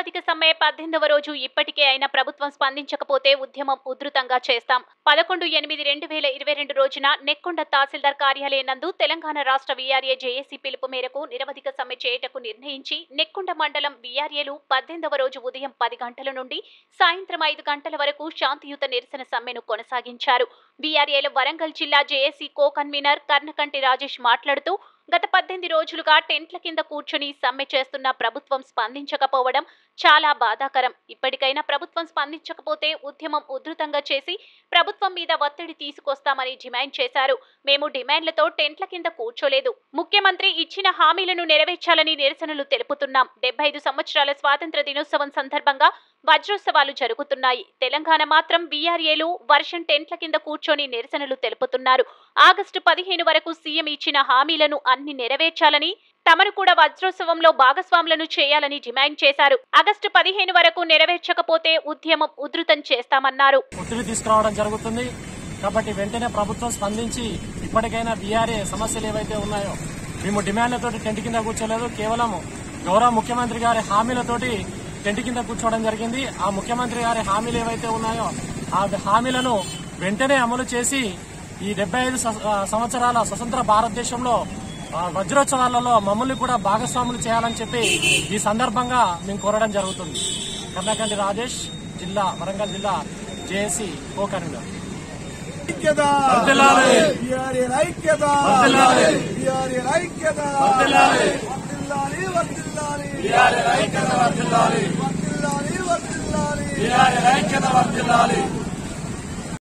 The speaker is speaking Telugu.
నిరవధిక సమ్మె పద్దెనిమిదవ రోజు ఇప్పటికే అయినా ప్రభుత్వం స్పందించకపోతే ఉద్యమం ఉధృతంగా చేస్తాం పదకొండు ఎనిమిది రెండు వేల ఇరవై రెండు రోజున నెక్కొండ తహసీల్దార్ కార్యాలయం నందు తెలంగాణ రాష్ట్ర వీఆర్ఏ జేఏసీ పిలుపు మేరకు నిరవధిక సమ్మె చేయటకు నిర్ణయించి నెక్కొండ మండలం వీఆర్ఏలు పద్దెనిమిదవ రోజు ఉదయం పది గంటల నుండి సాయంత్రం ఐదు గంటల వరకు శాంతియుత నిరసన సమ్మెను కొనసాగించారు వీఆర్ఏల వరంగల్ జిల్లా JAC co convener Karnakanti Rajesh మాట్లాడుతూ గత పద్దెనిమిది రోజులుగా టెంట్ల కింద కూర్చొని సమ్మె చేస్తున్న ప్రభుత్వం స్పందించకపోవడం చాలా బాధాకరం ఇప్పటికైనా ప్రభుత్వం స్పందించకపోతే ఉద్యమం ఉధృతంగా చేసి ప్రభుత్వం మీద ఒత్తిడి తీసుకొస్తామని డిమాండ్ చేశారు మేము డిమాండ్లతో టెంట్ల కింద కూర్చోలేదు ముఖ్యమంత్రి ఇచ్చిన హామీలను నెరవేర్చాలని నిరసనలు తెలుపుతున్నాం డెబ్బై ఐదు సంవత్సరాల స్వాతంత్ర దినోత్సవం సందర్భంగా వజ్రోత్సవాలు జరుగుతున్నాయి తెలంగాణ మాత్రం వీఆర్ఏలు వర్షం టెంట్ల కింద కూర్చొని నిరసనలు తెలుపుతున్నారు ఆగస్టు పదిహేను వరకు సీఎం ఇచ్చిన హామీలను అన్ని నెరవేర్చాలని తమను కూడా వజ్రోత్సవంలో భాగస్వాములను చేయాలని డిమాండ్ చేశారు ఆగస్టు పదిహేను వరకు నెరవేర్చకపోతే ఉద్యమం ఉధృతం చేస్తామన్నారు ఒత్తిడి తీసుకురావడం జరుగుతుంది కాబట్టి వెంటనే ప్రభుత్వం స్పందించి ఇప్పటికైనా బీఆర్ఏ సమస్యలు ఏవైతే ఉన్నాయో మేము డిమాండ్లతోటి టెంట్ కింద కూర్చోలేదు కేవలం గౌరవ ముఖ్యమంత్రి గారి హామీలతోటి టెంట్ కింద కూర్చోవడం జరిగింది ఆ ముఖ్యమంత్రి గారి హామీలు ఏవైతే ఉన్నాయో ఆ హామీలను వెంటనే అమలు చేసి ఈ డెబ్బై ఐదు సంవత్సరాల స్వతంత్ర భారతదేశంలో ఆ, వజ్రోత్సవాలలో మమ్మల్ని కూడా భాగస్వాములు చేయాలని చెప్పి ఈ సందర్భంగా మేము కోరడం జరుగుతుంది కర్ణాకంటి రాజేష్ జిల్లా వరంగల్ జిల్లా జేఏసీ కో కన్వీనర్ ఐక్యత వర్ధిల్లాలి. బిఆర్ఎల్ ఐక్యత వర్ధిల్లాలి. బిఆర్ఎల్ ఐక్యత వర్ధిల్లాలి. వర్ధిల్లాలి వర్ధిల్లాలి బీఆర్ఏ ఐక్యత వర్ధిల్లాలి వర్ధిల్లాలి వర్ధిల్లాలి బీఆర్ఏ ఐక్యత వర్ధిల్లాలి